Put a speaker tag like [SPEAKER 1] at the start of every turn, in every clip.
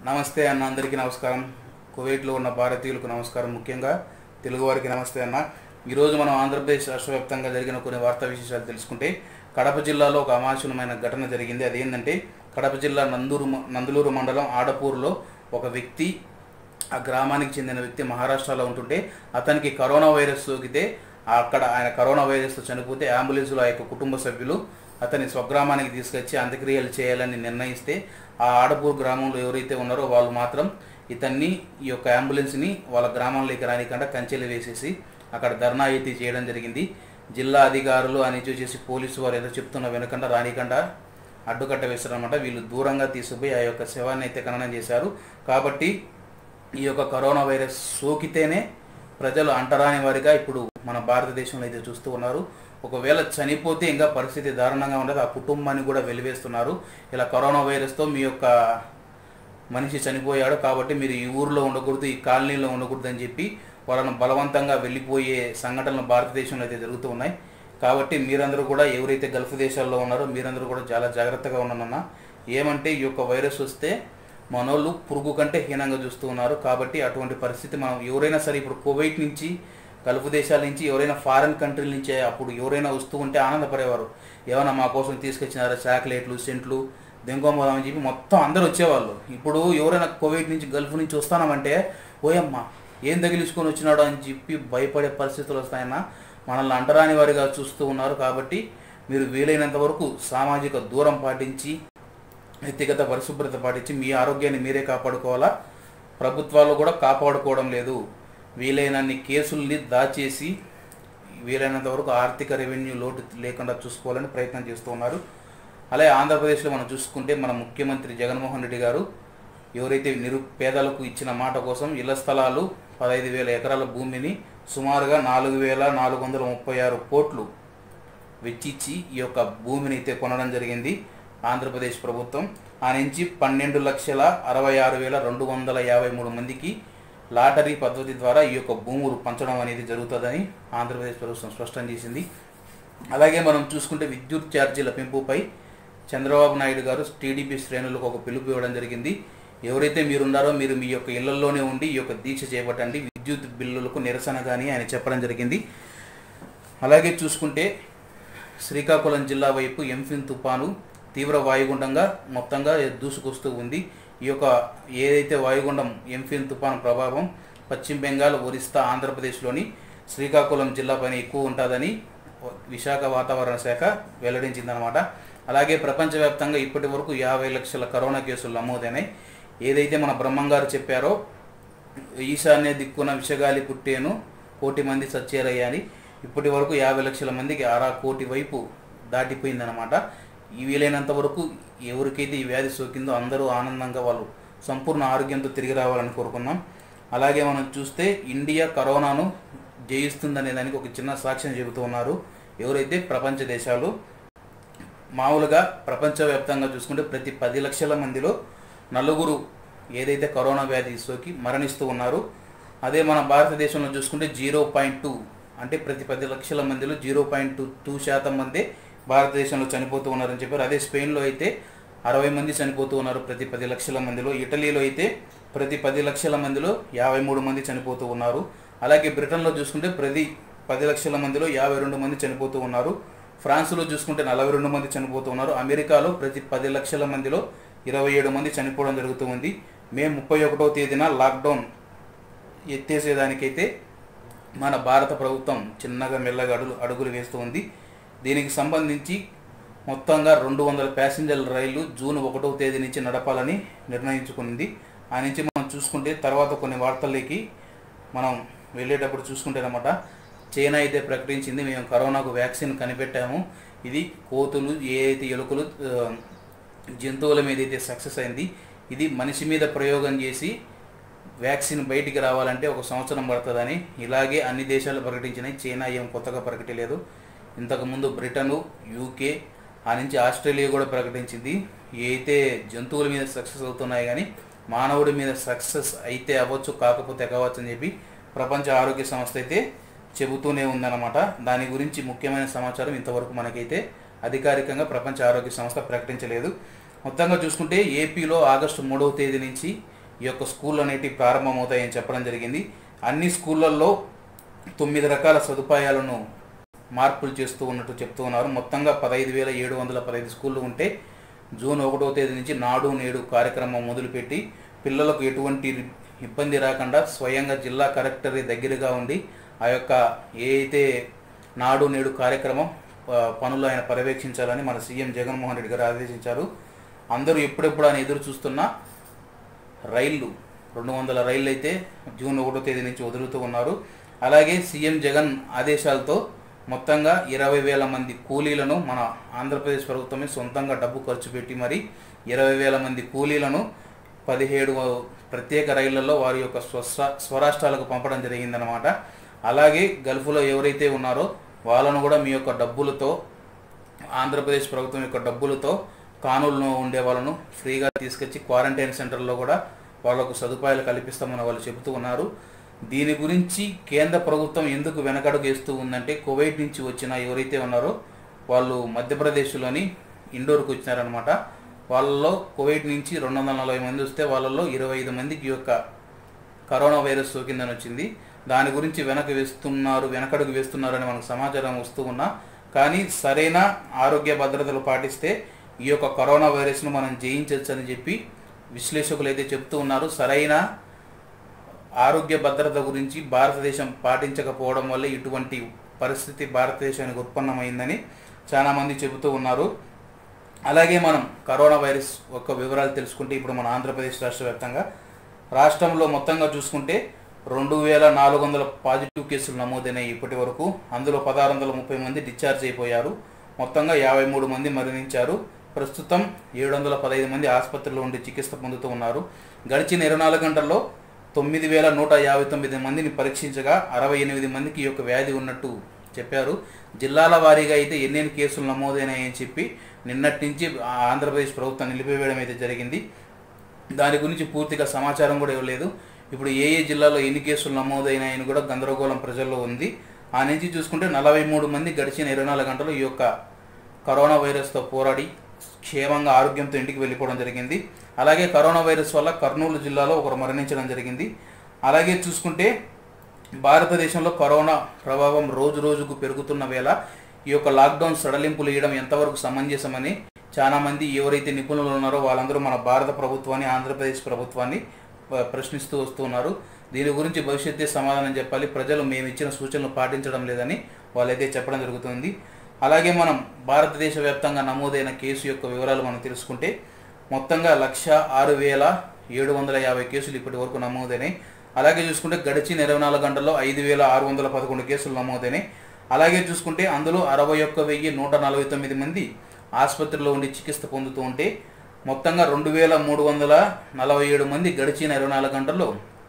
[SPEAKER 1] నమస్తే అన్న అందరికీ నమస్కారం కువైట్లో ఉన్న భారతీయులకు నమస్కారం ముఖ్యంగా తెలుగువారికి నమస్తే అన్న ఈరోజు మనం ఆంధ్రప్రదేశ్ రాష్ట్ర వ్యాప్తంగా జరిగిన కొన్ని వార్తా విశేషాలు తెలుసుకుంటే కడప జిల్లాలో ఒక అమానుషమైన ఘటన జరిగింది అదేంటంటే కడప జిల్లా నందూరు మ- నందులూరు మండలం ఆడపూర్లో ఒక వ్యక్తి ఆ గ్రామానికి చెందిన వ్యక్తి మహారాష్ట్రలో ఉంటుంటే అతనికి కరోనా వైరస్ సోకితే అక్కడ ఆయన కరోనా వైరస్తో చనిపోతే అంబులెన్స్లో ఆ యొక్క కుటుంబ సభ్యులు అతని స్వగ్రామానికి తీసుకొచ్చి అంత్యక్రియలు చేయాలని నిర్ణయిస్తే ఆ ఆడపూర్ గ్రామంలో ఎవరైతే ఉన్నారో వాళ్ళు మాత్రం ఇతన్ని ఈ యొక్క అంబులెన్స్ని వాళ్ళ గ్రామంలోకి రానికుండా కంచెలు వేసేసి అక్కడ ధర్నా అయితే చేయడం జరిగింది జిల్లా అధికారులు అని చూసేసి పోలీసు వారు ఏదో చెప్తున్న వెనకుండా రానికుండా అడ్డుకట్ట వేశారనమాట వీళ్ళు దూరంగా తీసుకుపోయి ఆ యొక్క శవాన్ని అయితే ఖననం చేశారు కాబట్టి ఈ యొక్క కరోనా వైరస్ సోకితేనే ప్రజలు అంటరాని వారిగా ఇప్పుడు మన భారతదేశంలో అయితే చూస్తూ ఉన్నారు ఒకవేళ చనిపోతే ఇంకా పరిస్థితి దారుణంగా ఉండదు ఆ కుటుంబాన్ని కూడా వెలివేస్తున్నారు ఇలా కరోనా వైరస్తో మీ యొక్క మనిషి చనిపోయాడు కాబట్టి మీరు ఈ ఊర్లో ఉండకూడదు ఈ కాలనీలో ఉండకూడదు అని చెప్పి వాళ్ళను బలవంతంగా వెళ్ళిపోయే సంఘటనలు భారతదేశంలో అయితే జరుగుతూ ఉన్నాయి కాబట్టి మీరందరూ కూడా ఎవరైతే గల్ఫ్ దేశాల్లో ఉన్నారో మీరందరూ కూడా చాలా జాగ్రత్తగా ఉన్నానన్న ఏమంటే ఈ యొక్క వైరస్ వస్తే మనోళ్ళు పురుగు కంటే హీనంగా చూస్తూ ఉన్నారు కాబట్టి అటువంటి పరిస్థితి మనం ఎవరైనా సరే ఇప్పుడు కువైట్ నుంచి గల్ఫ్ దేశాల నుంచి ఎవరైనా ఫారిన్ కంట్రీల నుంచి అప్పుడు ఎవరైనా వస్తూ ఉంటే ఆనందపడేవారు ఏమైనా మా కోసం తీసుకొచ్చినారా చాక్లెట్లు సెంట్లు దెంగోమోదాం అని చెప్పి మొత్తం అందరూ వచ్చేవాళ్ళు ఇప్పుడు ఎవరైనా కువైట్ నుంచి గల్ఫ్ నుంచి వస్తానామంటే ఓయమ్మ ఏం తగిలించుకొని వచ్చినాడో అని చెప్పి భయపడే పరిస్థితులు వస్తాయన్న మనల్ని అంటరాని వారిగా చూస్తూ ఉన్నారు కాబట్టి మీరు వీలైనంత వరకు సామాజిక దూరం పాటించి వ్యక్తిగత పరిశుభ్రత పాటించి మీ ఆరోగ్యాన్ని మీరే కాపాడుకోవాలా ప్రభుత్వాలు కూడా కాపాడుకోవడం లేదు వీలైనన్ని కేసుల్ని దాచేసి వీలైనంత వరకు ఆర్థిక రెవెన్యూ లోటు లేకుండా చూసుకోవాలని ప్రయత్నం చేస్తూ ఉన్నారు అలాగే ఆంధ్రప్రదేశ్లో మనం చూసుకుంటే మన ముఖ్యమంత్రి జగన్మోహన్ రెడ్డి గారు ఎవరైతే నిరుపేదలకు ఇచ్చిన మాట కోసం ఇళ్ల స్థలాలు పదహైదు వేల ఎకరాల భూమిని సుమారుగా నాలుగు వేల నాలుగు వందల ముప్పై ఆరు కోట్లు వెచ్చిచ్చి ఈ యొక్క భూమిని అయితే కొనడం జరిగింది ఆంధ్రప్రదేశ్ ప్రభుత్వం ఆ నుంచి పన్నెండు లక్షల అరవై ఆరు వేల రెండు వందల యాభై మూడు మందికి లాటరీ పద్ధతి ద్వారా ఈ యొక్క భూములు పంచడం అనేది జరుగుతుందని ఆంధ్రప్రదేశ్ ప్రభుత్వం స్పష్టం చేసింది అలాగే మనం చూసుకుంటే విద్యుత్ ఛార్జీల పెంపుపై చంద్రబాబు నాయుడు గారు టీడీపీ శ్రేణులకు ఒక పిలుపు ఇవ్వడం జరిగింది ఎవరైతే మీరున్నారో మీరు మీ యొక్క ఇళ్లలోనే ఉండి ఈ యొక్క దీక్ష చేపట్టండి విద్యుత్ బిల్లులకు నిరసన కానీ ఆయన చెప్పడం జరిగింది అలాగే చూసుకుంటే శ్రీకాకుళం జిల్లా వైపు ఎంఫిన్ తుపాను తీవ్ర వాయుగుండంగా మొత్తంగా దూసుకొస్తూ ఉంది ఈ యొక్క ఏదైతే వాయుగుండం ఎంఫిన్ తుపాను ప్రభావం పశ్చిమ బెంగాల్ ఒరిస్సా ఆంధ్రప్రదేశ్లోని శ్రీకాకుళం జిల్లా పైన ఎక్కువ ఉంటుందని విశాఖ వాతావరణ శాఖ వెల్లడించిందనమాట అలాగే ప్రపంచవ్యాప్తంగా ఇప్పటి వరకు యాభై లక్షల కరోనా కేసులు నమోదైనాయి ఏదైతే మన బ్రహ్మంగారు చెప్పారో ఈశాన్య దిక్కున విషగాలి పుట్టేను కోటి మంది సచ్చేరయ్యా అని ఇప్పటి వరకు యాభై లక్షల మందికి ఆరా కోటి వైపు దాటిపోయిందనమాట ఈ వీలైనంత వరకు ఎవరికైతే ఈ వ్యాధి సోకిందో అందరూ ఆనందంగా వాళ్ళు సంపూర్ణ ఆరోగ్యంతో తిరిగి రావాలని కోరుకున్నాం అలాగే మనం చూస్తే ఇండియా కరోనాను జయిస్తుందనే దానికి ఒక చిన్న సాక్ష్యం చెబుతూ ఉన్నారు ఎవరైతే ప్రపంచ దేశాలు మామూలుగా ప్రపంచవ్యాప్తంగా చూసుకుంటే ప్రతి పది లక్షల మందిలో నలుగురు ఏదైతే కరోనా వ్యాధి సోకి మరణిస్తూ ఉన్నారు అదే మన భారతదేశంలో చూసుకుంటే జీరో పాయింట్ టూ అంటే ప్రతి పది లక్షల మందిలో జీరో పాయింట్ టూ టూ శాతం మందే భారతదేశంలో చనిపోతూ ఉన్నారని చెప్పారు అదే స్పెయిన్లో అయితే అరవై మంది చనిపోతూ ఉన్నారు ప్రతి పది లక్షల మందిలో ఇటలీలో అయితే ప్రతి పది లక్షల మందిలో యాభై మూడు మంది చనిపోతూ ఉన్నారు అలాగే బ్రిటన్లో చూసుకుంటే ప్రతి పది లక్షల మందిలో యాభై రెండు మంది చనిపోతూ ఉన్నారు ఫ్రాన్స్లో చూసుకుంటే నలభై రెండు మంది చనిపోతూ ఉన్నారు అమెరికాలో ప్రతి పది లక్షల మందిలో ఇరవై ఏడు మంది చనిపోవడం జరుగుతూ ఉంది మే ముప్పై ఒకటో తేదీన లాక్డౌన్ ఎత్తేసేదానికైతే మన భారత ప్రభుత్వం చిన్నగా మెల్లగా అడుగు అడుగులు వేస్తూ ఉంది దీనికి సంబంధించి మొత్తంగా రెండు వందల ప్యాసింజర్ల రైళ్లు జూన్ ఒకటో తేదీ నుంచి నడపాలని నిర్ణయించుకుంది ఆ నుంచి మనం చూసుకుంటే తర్వాత కొన్ని వార్తల్లోకి మనం వెళ్ళేటప్పుడు చూసుకుంటే అనమాట చైనా అయితే ప్రకటించింది మేము కరోనాకు వ్యాక్సిన్ కనిపెట్టాము ఇది కోతులు ఏ అయితే ఎలుకలు ఆ, జంతువుల మీద అయితే సక్సెస్ అయింది ఇది మనిషి మీద ప్రయోగం చేసి వ్యాక్సిన్ బయటికి రావాలంటే ఒక సంవత్సరం పడుతుందని ఇలాగే అన్ని దేశాలు ప్రకటించినాయి చైనా ఏం కొత్తగా ప్రకటించలేదు ఇంతకుముందు బ్రిటను యూకే ఆ నుంచి ఆస్ట్రేలియా కూడా ప్రకటించింది అయితే జంతువుల మీద సక్సెస్ అవుతున్నాయి కానీ మానవుడి మీద సక్సెస్ అయితే అవ్వచ్చు కాకపోతే కావచ్చు అని చెప్పి ప్రపంచ ఆరోగ్య సంస్థ అయితే చెబుతూనే ఉందన్నమాట దాని గురించి ముఖ్యమైన సమాచారం ఇంతవరకు మనకైతే అధికారికంగా ప్రపంచ ఆరోగ్య సంస్థ ప్రకటించలేదు మొత్తంగా చూసుకుంటే ఏపీలో ఆగస్టు మూడవ తేదీ నుంచి ఈ యొక్క స్కూల్ అనేటివి ప్రారంభమవుతాయని చెప్పడం జరిగింది అన్ని స్కూళ్ళల్లో తొమ్మిది రకాల సదుపాయాలను మార్పులు చేస్తూ ఉన్నట్టు చెప్తూ ఉన్నారు మొత్తంగా పదహైదు వేల ఏడు వందల పదహైదు స్కూళ్ళు ఉంటే జూన్ ఒకటో తేదీ నుంచి నాడు నేడు కార్యక్రమం మొదలుపెట్టి పిల్లలకు ఎటువంటి ఇబ్బంది రాకుండా స్వయంగా జిల్లా కలెక్టర్ దగ్గరగా ఉండి ఆ యొక్క ఏ అయితే నాడు నేడు కార్యక్రమం ఆ, పనులు ఆయన పర్యవేక్షించాలని మన సీఎం జగన్మోహన్ రెడ్డి గారు ఆదేశించారు అందరూ ఎప్పుడెప్పుడు ఆయన ఎదురు చూస్తున్నా రైళ్లు రెండు వందల రైళ్ళు అయితే జూన్ ఒకటో తేదీ నుంచి వదులుతూ ఉన్నారు అలాగే సీఎం జగన్ ఆదేశాలతో మొత్తంగా ఇరవై వేల మంది కూలీలను మన ఆంధ్రప్రదేశ్ ప్రభుత్వమే సొంతంగా డబ్బు ఖర్చు పెట్టి మరి ఇరవై వేల మంది కూలీలను పదిహేడు ప్రత్యేక రైళ్లలో వారి యొక్క స్వస్థ స్వరాష్ట్రాలకు పంపడం జరిగిందనమాట అలాగే గల్ఫ్లో ఎవరైతే ఉన్నారో వాళ్ళను కూడా మీ యొక్క డబ్బులతో ఆంధ్రప్రదేశ్ ప్రభుత్వం యొక్క డబ్బులతో కానూలులో ఉండే వాళ్ళను ఫ్రీగా తీసుకొచ్చి క్వారంటైన్ సెంటర్లో కూడా వాళ్ళకు సదుపాయాలు కల్పిస్తామని వాళ్ళు చెబుతూ ఉన్నారు దీని గురించి కేంద్ర ప్రభుత్వం ఎందుకు వెనకడుగు వేస్తూ ఉందంటే కువైట్ నుంచి వచ్చిన ఎవరైతే ఉన్నారో వాళ్ళు మధ్యప్రదేశ్లోని ఇండోర్కి వచ్చినారనమాట వాళ్ళలో కువైట్ నుంచి రెండు వందల నలభై మంది వస్తే వాళ్ళలో ఇరవై ఐదు మందికి ఈ యొక్క కరోనా వైరస్ సోకిందని వచ్చింది దాని గురించి వెనక వేస్తున్నారు వెనకడుగు వేస్తున్నారని మనకు సమాచారం వస్తూ ఉన్నా కానీ సరైన ఆరోగ్య భద్రతలు పాటిస్తే ఈ యొక్క కరోనా వైరస్ను మనం జయించవచ్చు అని చెప్పి విశ్లేషకులు అయితే చెప్తూ ఉన్నారు సరైన ఆరోగ్య భద్రత గురించి భారతదేశం పాటించకపోవడం వల్ల ఇటువంటి పరిస్థితి భారతదేశానికి ఉత్పన్నమైందని చాలామంది చెబుతూ ఉన్నారు అలాగే మనం కరోనా వైరస్ యొక్క వివరాలు తెలుసుకుంటే ఇప్పుడు మన ఆంధ్రప్రదేశ్ రాష్ట్ర వ్యాప్తంగా రాష్ట్రంలో మొత్తంగా చూసుకుంటే రెండు వేల నాలుగు వందల పాజిటివ్ కేసులు నమోదైనాయి ఇప్పటి వరకు అందులో పదహారు వందల ముప్పై మంది డిశ్చార్జ్ అయిపోయారు మొత్తంగా యాభై మూడు మంది మరణించారు ప్రస్తుతం ఏడు వందల పదహైదు మంది ఆసుపత్రిలో ఉండి చికిత్స పొందుతూ ఉన్నారు గడిచిన ఇరవై నాలుగు గంటల్లో తొమ్మిది వేల నూట యాభై తొమ్మిది మందిని పరీక్షించగా అరవై ఎనిమిది మందికి ఈ యొక్క వ్యాధి ఉన్నట్టు చెప్పారు జిల్లాల వారీగా అయితే ఎన్నెన్ని కేసులు నమోదైనాయని చెప్పి నిన్నటి నుంచి ఆ ఆంధ్రప్రదేశ్ ప్రభుత్వం నిలిపివేయడం అయితే జరిగింది దాని గురించి పూర్తిగా సమాచారం కూడా ఇవ్వలేదు ఇప్పుడు ఏ ఏ జిల్లాలో ఎన్ని కేసులు నమోదైనాయని కూడా గందరగోళం ప్రజల్లో ఉంది ఆ నుంచి చూసుకుంటే నలభై మూడు మంది గడిచిన ఇరవై నాలుగు గంటలు ఈ యొక్క కరోనా వైరస్తో పోరాడి క్షేమంగా ఆరోగ్యంతో ఇంటికి వెళ్ళిపోవడం జరిగింది అలాగే కరోనా వైరస్ వల్ల కర్నూలు జిల్లాలో ఒకరు మరణించడం జరిగింది అలాగే చూసుకుంటే భారతదేశంలో కరోనా ప్రభావం రోజు రోజుకు పెరుగుతున్న వేళ ఈ యొక్క లాక్డౌన్ సడలింపులు ఇవ్వడం ఎంతవరకు సమంజసమని చాలా మంది ఎవరైతే నిపుణులు ఉన్నారో వాళ్ళందరూ మన భారత ప్రభుత్వాన్ని ఆంధ్రప్రదేశ్ ప్రభుత్వాన్ని ప- ప్రశ్నిస్తూ వస్తున్నారు దీని గురించి భవిష్యత్తే సమాధానం చెప్పాలి ప్రజలు మేము ఇచ్చిన సూచనలు పాటించడం లేదని వాళ్ళైతే చెప్పడం జరుగుతుంది అలాగే మనం భారతదేశ వ్యాప్తంగా నమోదైన కేసు యొక్క వివరాలు మనం తెలుసుకుంటే మొత్తంగా లక్ష ఆరు వేల ఏడు వందల యాభై కేసులు ఇప్పటి వరకు నమోదైనాయి అలాగే చూసుకుంటే గడిచిన ఇరవై నాలుగు గంటల్లో ఐదు వేల ఆరు వందల పదకొండు కేసులు నమోదైనాయి అలాగే చూసుకుంటే అందులో అరవై ఒక్క వెయ్యి నూట నలభై తొమ్మిది మంది ఆసుపత్రిలో ఉండి చికిత్స పొందుతూ ఉంటే మొత్తంగా రెండు వేల మూడు వందల నలభై ఏడు మంది గడిచిన ఇరవై నాలుగు గంటల్లో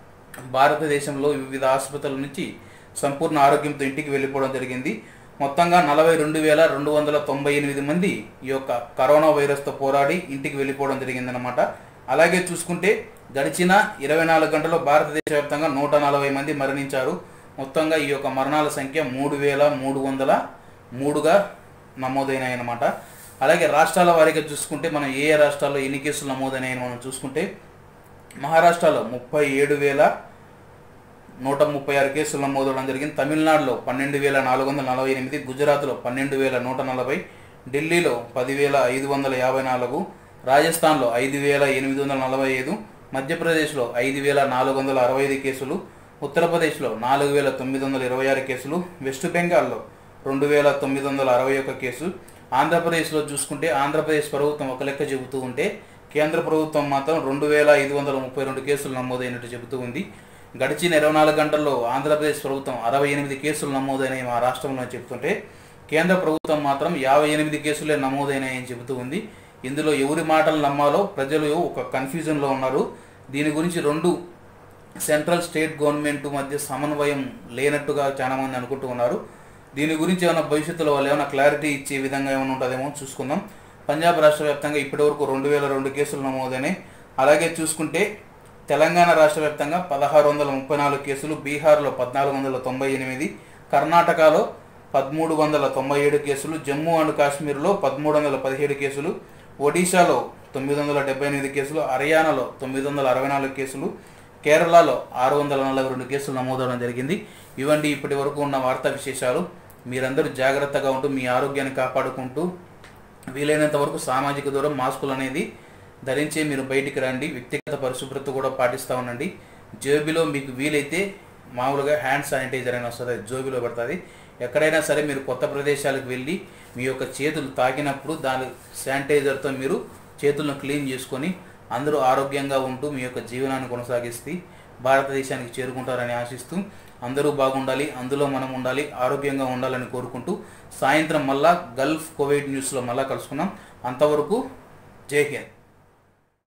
[SPEAKER 1] భారతదేశంలో వివిధ ఆసుపత్రుల నుంచి సంపూర్ణ ఆరోగ్యంతో ఇంటికి వెళ్ళిపోవడం జరిగింది మొత్తంగా నలభై రెండు వేల రెండు వందల తొంభై ఎనిమిది మంది ఈ యొక్క కరోనా వైరస్తో పోరాడి ఇంటికి వెళ్ళిపోవడం జరిగిందనమాట అలాగే చూసుకుంటే గడిచిన ఇరవై నాలుగు గంటల్లో భారతదేశ వ్యాప్తంగా నూట నలభై మంది మరణించారు మొత్తంగా ఈ యొక్క మరణాల సంఖ్య మూడు వేల మూడు వందల మూడుగా నమోదైనాయి అన్నమాట అలాగే రాష్ట్రాల వారీగా చూసుకుంటే మనం ఏ ఏ రాష్ట్రాల్లో ఎన్ని కేసులు నమోదైనాయని మనం చూసుకుంటే మహారాష్ట్రలో ముప్పై ఏడు వేల నూట ముప్పై ఆరు కేసులు నమోదవడం జరిగింది తమిళనాడులో పన్నెండు వేల నాలుగు వందల నలభై ఎనిమిది గుజరాత్లో పన్నెండు వేల నూట నలభై ఢిల్లీలో పదివేల ఐదు వందల యాభై నాలుగు రాజస్థాన్లో ఐదు వేల ఎనిమిది వందల నలభై ఐదు మధ్యప్రదేశ్లో ఐదు వేల నాలుగు వందల అరవై ఐదు కేసులు ఉత్తరప్రదేశ్లో నాలుగు వేల తొమ్మిది వందల ఇరవై ఆరు కేసులు వెస్ట్ బెంగాల్లో రెండు వేల తొమ్మిది వందల అరవై ఒక్క కేసు ఆంధ్రప్రదేశ్లో చూసుకుంటే ఆంధ్రప్రదేశ్ ప్రభుత్వం ఒక లెక్క చెబుతూ ఉంటే కేంద్ర ప్రభుత్వం మాత్రం రెండు వేల ఐదు వందల ముప్పై రెండు కేసులు నమోదైనట్టు చెబుతూ ఉంది గడిచిన ఇరవై నాలుగు గంటల్లో ఆంధ్రప్రదేశ్ ప్రభుత్వం అరవై ఎనిమిది కేసులు నమోదైనాయి మా రాష్ట్రంలో చెబుతుంటే కేంద్ర ప్రభుత్వం మాత్రం యాభై ఎనిమిది కేసులే నమోదైనాయని చెబుతూ ఉంది ఇందులో ఎవరి మాటలు నమ్మాలో ప్రజలు ఒక కన్ఫ్యూజన్లో ఉన్నారు దీని గురించి రెండు సెంట్రల్ స్టేట్ గవర్నమెంట్ మధ్య సమన్వయం లేనట్టుగా చాలా మంది అనుకుంటూ ఉన్నారు దీని గురించి ఏమైనా భవిష్యత్తులో వాళ్ళు ఏమైనా క్లారిటీ ఇచ్చే విధంగా ఏమైనా ఉంటుందేమో చూసుకుందాం పంజాబ్ రాష్ట్ర వ్యాప్తంగా ఇప్పటివరకు రెండు వేల రెండు కేసులు నమోదైనాయి అలాగే చూసుకుంటే తెలంగాణ రాష్ట్ర వ్యాప్తంగా పదహారు వందల ముప్పై నాలుగు కేసులు బీహార్లో పద్నాలుగు వందల తొంభై ఎనిమిది కర్ణాటకలో పదమూడు వందల తొంభై ఏడు కేసులు జమ్మూ అండ్ కాశ్మీర్లో పదమూడు వందల పదిహేడు కేసులు ఒడిశాలో తొమ్మిది వందల డెబ్బై ఎనిమిది కేసులు హర్యానాలో తొమ్మిది వందల అరవై నాలుగు కేసులు కేరళలో ఆరు వందల నలభై రెండు కేసులు నమోదవడం జరిగింది ఇవండి ఇప్పటి వరకు ఉన్న వార్తా విశేషాలు మీరందరూ జాగ్రత్తగా ఉంటూ మీ ఆరోగ్యాన్ని కాపాడుకుంటూ వీలైనంత వరకు సామాజిక దూరం మాస్కులు అనేది ధరించే మీరు బయటికి రండి వ్యక్తిగత పరిశుభ్రత కూడా పాటిస్తూ ఉండండి జేబులో మీకు వీలైతే మామూలుగా హ్యాండ్ శానిటైజర్ అని వస్తుంది అది జోబిలో పడుతుంది ఎక్కడైనా సరే మీరు కొత్త ప్రదేశాలకు వెళ్ళి మీ యొక్క చేతులు తాకినప్పుడు దాని శానిటైజర్తో మీరు చేతులను క్లీన్ చేసుకొని అందరూ ఆరోగ్యంగా ఉంటూ మీ యొక్క జీవనాన్ని కొనసాగిస్తే భారతదేశానికి చేరుకుంటారని ఆశిస్తూ అందరూ బాగుండాలి అందులో మనం ఉండాలి ఆరోగ్యంగా ఉండాలని కోరుకుంటూ సాయంత్రం మళ్ళా గల్ఫ్ కోవిడ్ న్యూస్లో మళ్ళా కలుసుకున్నాం అంతవరకు జై హింద్